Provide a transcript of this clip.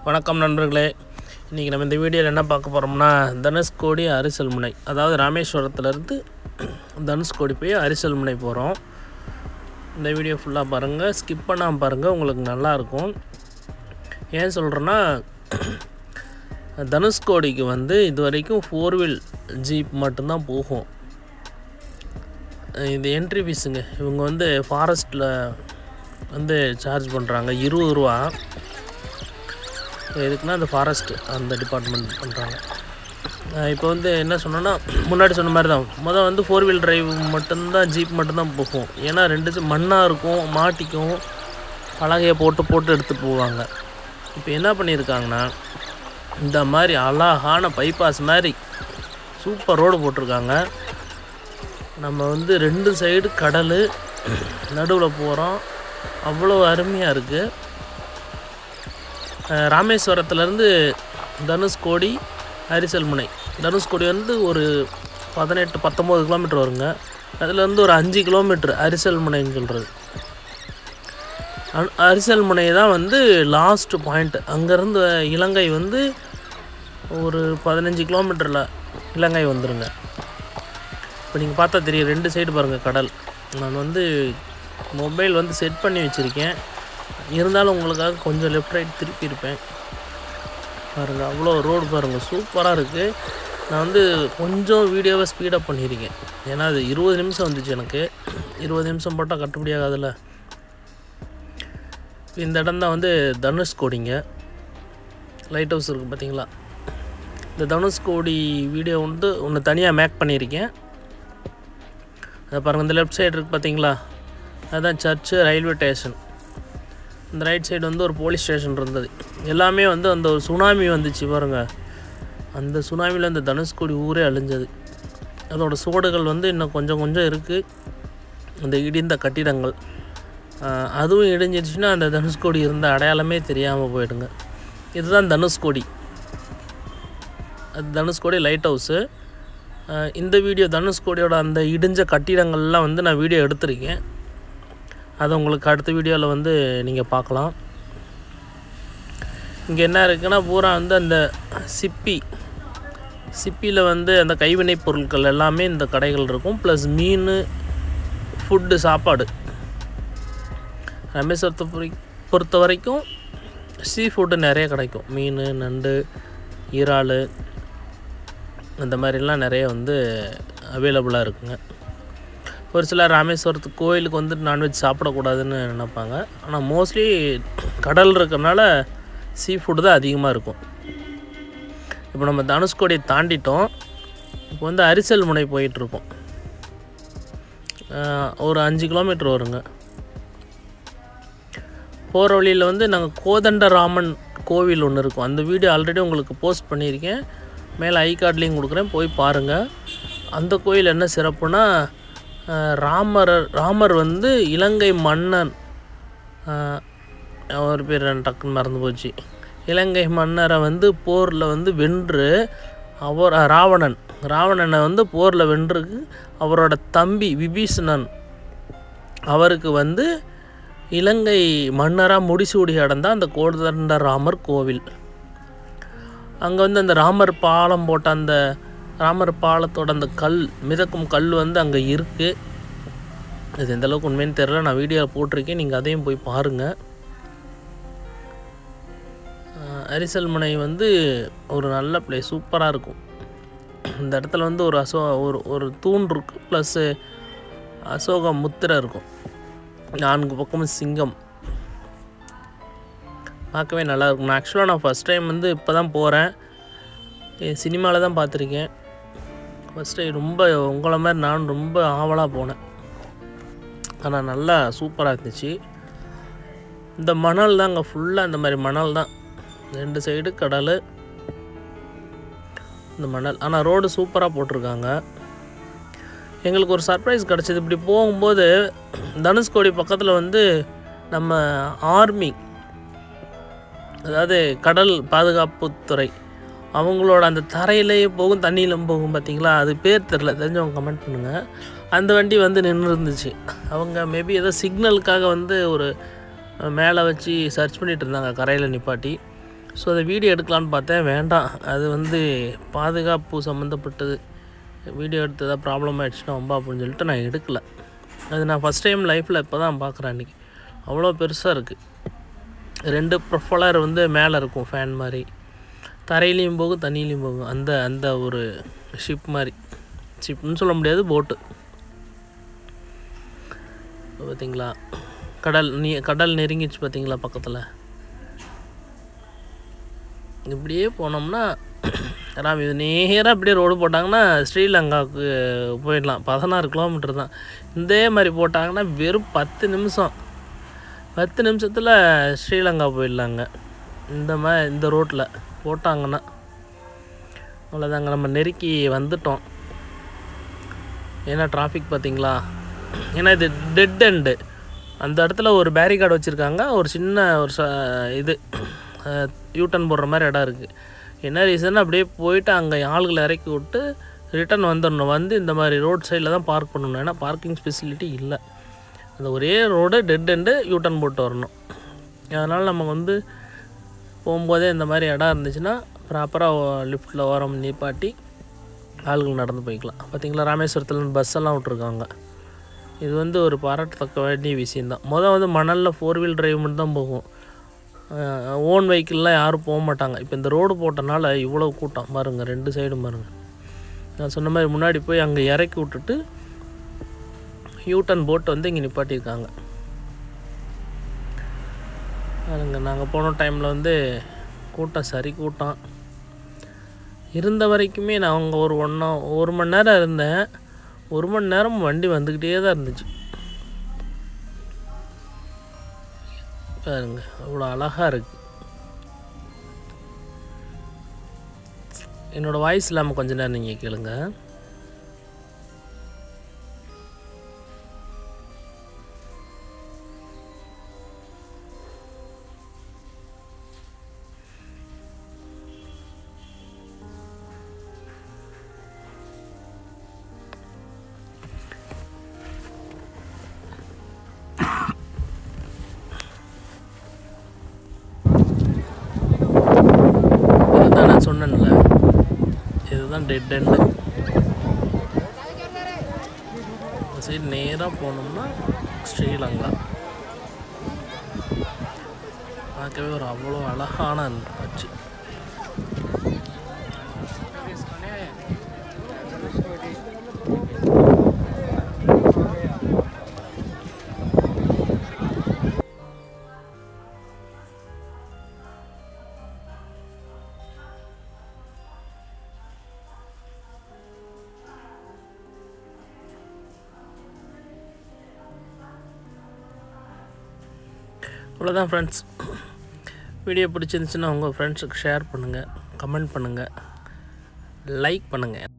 வணக்கம் நண்பர்களே இன்றைக்கி நம்ம இந்த வீடியோவில் என்ன பார்க்க போகிறோம்னா தனுஷ்கோடி அரிசல் முனை அதாவது ராமேஸ்வரத்துலேருந்து தனுஷ்கோடி போய் அரிசல் முனை போகிறோம் இந்த வீடியோ ஃபுல்லாக பாருங்கள் ஸ்கிப் பண்ணாமல் பாருங்கள் உங்களுக்கு நல்லாயிருக்கும் ஏன் சொல்கிறேன்னா தனுஷ்கோடிக்கு வந்து இது வரைக்கும் ஃபோர் வீல் ஜீப் மட்டும்தான் போகும் இது என்ட்ரி ஃபீஸுங்க இவங்க வந்து ஃபாரஸ்ட்டில் வந்து சார்ஜ் பண்ணுறாங்க இருபது ரூபா எதுக்குன்னா அந்த ஃபாரஸ்ட் அந்த டிபார்ட்மெண்ட் பண்ணுறாங்க இப்போ வந்து என்ன சொன்னோன்னா முன்னாடி சொன்ன மாதிரி தான் மொதல் வந்து ஃபோர் வீல் டிரைவ் மட்டும்தான் ஜீப் மட்டும்தான் போகும் ஏன்னா ரெண்டு மண்ணாக இருக்கும் மாட்டிக்கும் பலகையை போட்டு போட்டு எடுத்துகிட்டு போவாங்க இப்போ என்ன பண்ணியிருக்காங்கன்னா இந்த மாதிரி அழகான பைபாஸ் மாதிரி சூப்பர் ரோடு போட்டிருக்காங்க நம்ம வந்து ரெண்டு சைடு கடல் நடுவில் போகிறோம் அவ்வளோ அருமையாக இருக்குது ராமேஸ்வரத்துலேருந்து தனுஷ்கோடி அரிசல் முனை தனுஷ்கோடி வந்து ஒரு பதினெட்டு பத்தொம்போது கிலோமீட்டர் வருங்க அதுலேருந்து ஒரு அஞ்சு கிலோமீட்டர் அரிசல் முனைன்னு சொல்கிறது அ- அரிசல் முனை தான் வந்து லாஸ்ட் பாயிண்ட் அங்கேருந்து இலங்கை வந்து ஒரு பதினஞ்சு கிலோமீட்டரில் இலங்கை வந்துருங்க இப்போ நீங்கள் பார்த்தா தெரியும் ரெண்டு சைடு பாருங்கள் கடல் நான் வந்து மொபைல் வந்து செட் பண்ணி வச்சுருக்கேன் இருந்தாலும் உங்களுக்காக கொஞ்சம் லெஃப்ட் ரைட் திருப்பி இருப்பேன் பாருங்கள் அவ்வளோ ரோடு பாருங்கள் சூப்பராக இருக்குது நான் வந்து கொஞ்சம் வீடியோவை ஸ்பீடப் பண்ணியிருக்கேன் ஏன்னா அது இருபது நிமிஷம் வந்துச்சு எனக்கு இருபது நிமிஷம் போட்டால் கட்டுப்படி ஆகாதுல்ல இந்த இடம் தான் வந்து தனுஷ்கோடிங்க லைட் ஹவுஸ் இருக்குது பார்த்தீங்களா இந்த தனுஷ்கோடி வீடியோ வந்து ஒன்று தனியாக மேக் பண்ணியிருக்கேன் அதை பாருங்கள் இந்த லெஃப்ட் சைடு இருக்குது பார்த்தீங்களா அதுதான் சர்ச்சு ரயில்வே ஸ்டேஷன் இந்த ரைட் சைடு வந்து ஒரு போலீஸ் ஸ்டேஷன் இருந்தது எல்லாமே வந்து அந்த ஒரு சுனாமி வந்துச்சு பாருங்க அந்த சுனாமியில் அந்த தனுஷ்கோடி ஊரே அழிஞ்சது அதோட சுவடுகள் வந்து இன்னும் கொஞ்சம் கொஞ்சம் இருக்குது அந்த இடிந்த கட்டிடங்கள் ஆஹ் அதுவும் இடிஞ்சிருச்சுன்னா அந்த தனுஷ்கோடி இருந்த அடையாளமே தெரியாமல் போயிடுங்க இதுதான் தனுஷ்கோடி அது தனுஷ்கோடி லைட் ஹவுஸு இந்த வீடியோ தனுஷ்கோடியோட அந்த இடிஞ்ச கட்டிடங்கள்லாம் வந்து நான் வீடியோ எடுத்திருக்கேன் அதை உங்களுக்கு அடுத்த வீடியோவில் வந்து நீங்கள் பார்க்கலாம் இங்கே என்ன இருக்குன்னா பூரா வந்து அந்த சிப்பி சிப்பியில் வந்து அந்த கைவினைப் பொருட்கள் எல்லாமே இந்த கடைகள் இருக்கும் ப்ளஸ் மீன் ஃபுட்டு சாப்பாடு ராமேஸ்வரத்தை பொறி- பொறுத்த வரைக்கும் சீ ஃபுட்டு நிறைய கிடைக்கும் மீன் நண்டு இறால் அந்த மாதிரிலாம் நிறைய வந்து அவைலபிளாக இருக்குங்க ஒரு சிலர் ராமேஸ்வரத்துக்கு கோயிலுக்கு வந்துட்டு நான்வெஜ் சாப்பிடக்கூடாதுன்னு நினைப்பாங்க ஆனால் மோஸ்ட்லி கடல் இருக்கறனால சீ ஃபுட்டு தான் அதிகமாக இருக்கும் இப்போ நம்ம தனுஷ்கோடியை தாண்டிட்டோம் இப்போ வந்து அரிசல் முனை போயிட்டுருக்கோம் ஒரு அஞ்சு கிலோமீட்டர் வருங்க போகிற வழியில் வந்து நாங்கள் கோதண்டராமன் கோவில் ஒன்று இருக்கும் அந்த வீடியோ ஆல்ரெடி உங்களுக்கு போஸ்ட் பண்ணியிருக்கேன் மேலே ஐ கார்ட்லேயும் கொடுக்குறேன் போய் பாருங்கள் அந்த கோயில் என்ன சிறப்புனா அஹ், ராமர் ராமர் வந்து இலங்கை மன்னன் அஹ், அவர் பேர் எனக்கு டக்குன்னு மறந்து போச்சு இலங்கை மன்னரை வந்து போரில் வந்து வென்று அவர் அஹ், ராவணன் ராவணனை வந்து போரில் வென்றுக்கு அவரோட தம்பி விபீஷணன் அவருக்கு வந்து இலங்கை மன்னராக முடிசூடி அடைந்த அந்த கோதண்ட ராமர் கோவில் அங்கே வந்து அந்த ராமர் பாலம் போட்ட அந்த ராமர் பாலத்தோட அந்த கல் மிதக்கும் கல் வந்து அங்கே இருக்குது இது எந்த அளவுக்கு உண்மைன்னு தெரில நான் வீடியோ போட்டிருக்கேன் நீங்கள் அதையும் போய் பாருங்கள் அரிசல் முனை வந்து ஒரு நல்ல பிளேஸ் சூப்பராக இருக்கும் இந்த இடத்துல வந்து ஒரு அசோ ஒரு ஒரு தூண் இருக்குது ப்ளஸ்ஸு அசோக முத்திரை இருக்கும் நான்கு பக்கமும் சிங்கம் பார்க்கவே நல்லா இருக்கும் நான் ஆக்சுவலாக நான் ஃபஸ்ட் டைம் வந்து இப்போ தான் போகிறேன் சினிமாவில் தான் பார்த்துருக்கேன் ஃபஸ்ட் டைம் ரொம்ப உங்களை மாதிரி நான் ரொம்ப ஆவலாக போனேன் ஆனால் நல்லா சூப்பராக இருந்துச்சு இந்த மணல் தான் அங்கே ஃபுல்லாக இந்த மாதிரி மணல் தான் ரெண்டு சைடு கடல் இந்த மணல் ஆனால் ரோடு சூப்பராக போட்டிருக்காங்க எங்களுக்கு ஒரு சர்ப்ரைஸ் கிடச்சிது இப்படி போகும்போது தனுஷ்கோடி பக்கத்தில் வந்து நம்ம ஆர்மி அதாவது கடல் பாதுகாப்புத்துறை அவங்களோட அந்த தரையிலேயே போகும் தண்ணியிலும் போகும் பார்த்தீங்களா அது பேர் தெரில தெரிஞ்சவங்க கமெண்ட் பண்ணுங்கள் அந்த வண்டி வந்து நின்று இருந்துச்சு அவங்க மேபி ஏதோ சிக்னலுக்காக வந்து ஒரு மேலே வச்சு சர்ச் பண்ணிட்டு இருந்தாங்க கரையில் நிப்பாட்டி ஸோ அதை வீடியோ எடுக்கலான்னு பார்த்தேன் வேண்டாம் அது வந்து பாதுகாப்பு சம்மந்தப்பட்டது வீடியோ எடுத்து ஏதாவது ப்ராப்ளம் ஆகிடுச்சுன்னா ரொம்ப அப்படின்னு சொல்லிட்டு நான் எடுக்கலை அது நான் ஃபஸ்ட் டைம் லைஃப்பில் இப்போ தான் பார்க்குறேன் அன்றைக்கி அவ்வளோ பெருசாக இருக்குது ரெண்டு ப்ரொஃபலர் வந்து மேலே இருக்கும் ஃபேன் மாதிரி தரையிலையும் போகும் தண்ணியிலையும் போகும் அந்த அந்த ஒரு ஷிப் மாதிரி ஷிப்னு சொல்ல முடியாது போட்டு பார்த்தீங்களா கடல் நீ கடல் நெருங்கிடுச்சு பார்த்தீங்களா பக்கத்தில் இப்படியே போனோம்னா ராம் இது நேராக அப்படியே ரோடு போட்டாங்கன்னா ஸ்ரீலங்காவுக்கு போயிடலாம் பதினாறு கிலோமீட்டர் தான் இதே மாதிரி போட்டாங்கன்னா வெறும் பத்து நிமிஷம் பத்து நிமிஷத்தில் ஸ்ரீலங்கா போயிடலாங்க இந்த மாதிரி இந்த ரோட்டில் போட்டாங்கன்னா அவ்வளோதாங்க நம்ம நெருக்கி வந்துட்டோம் ஏன்னா டிராஃபிக் பார்த்தீங்களா ஏன்னா இது டெட் எண்டு அந்த இடத்துல ஒரு பேரிகார்டு வச்சுருக்காங்க ஒரு சின்ன ஒரு ச இது யூட்டன் போடுற மாதிரி இடம் இருக்குது என்ன ரீசன் அப்படியே போயிட்டு அங்கே ஆளுகளை இறக்கி விட்டு ரிட்டர்ன் வந்துடணும் வந்து இந்த மாதிரி ரோட் சைடில் தான் பார்க் பண்ணணும் ஏன்னா பார்க்கிங் ஃபெசிலிட்டி இல்லை அந்த ஒரே ரோடு டெட் எண்டு யூட்டன் போட்டு வரணும் அதனால் நம்ம வந்து போகும்போதே இந்த மாதிரி இடம் இருந்துச்சுன்னா ப்ராப்பராக லிஃப்ட்டில் ஓரம் நிப்பாட்டி ஆளுகள் நடந்து போய்க்கலாம் பார்த்தீங்களா ராமேஸ்வரத்தில் பஸ் எல்லாம் விட்ருக்காங்க இது வந்து ஒரு பாராட்டத்தக்க வேண்டிய விஷயந்தான் மொதல் வந்து மணலில் ஃபோர் வீல் டிரைவ் மட்டும் தான் போகும் ஓன் வெஹிக்கிள்லாம் யாரும் போக மாட்டாங்க இப்போ இந்த ரோடு போட்டனால இவ்வளோ கூட்டம் பாருங்கள் ரெண்டு சைடும் பாருங்கள் நான் சொன்ன மாதிரி முன்னாடி போய் அங்கே இறக்கி விட்டுட்டு யூட்டன் போட் வந்து இங்கே நிப்பாட்டியிருக்காங்க பாருங்க நாங்கள் போன டைமில் வந்து கூட்டம் சரி கூட்டம் இருந்த வரைக்குமே நான் அங்கே ஒரு ஒன்றா ஒரு மணி நேரம் இருந்தேன் ஒரு மணி நேரம் வண்டி வந்துக்கிட்டே தான் இருந்துச்சு பாருங்க அவ்வளோ அழகாக இருக்குது என்னோடய வாய்ஸ் இல்லாமல் கொஞ்ச நேரம் நீங்கள் கேளுங்க இதுதான் நான் சொன்னேன்ல இதுதான் டெட் எண்டு சைடு நேராக போனோம்னா ஸ்ரீலங்கா பார்க்கவே ஒரு அவ்வளோ அழகான காட்சி அவ்வளோதான் ஃப்ரெண்ட்ஸ் வீடியோ பிடிச்சிருந்துச்சுன்னா உங்கள் ஃப்ரெண்ட்ஸுக்கு ஷேர் பண்ணுங்கள் கமெண்ட் பண்ணுங்கள் லைக் பண்ணுங்கள்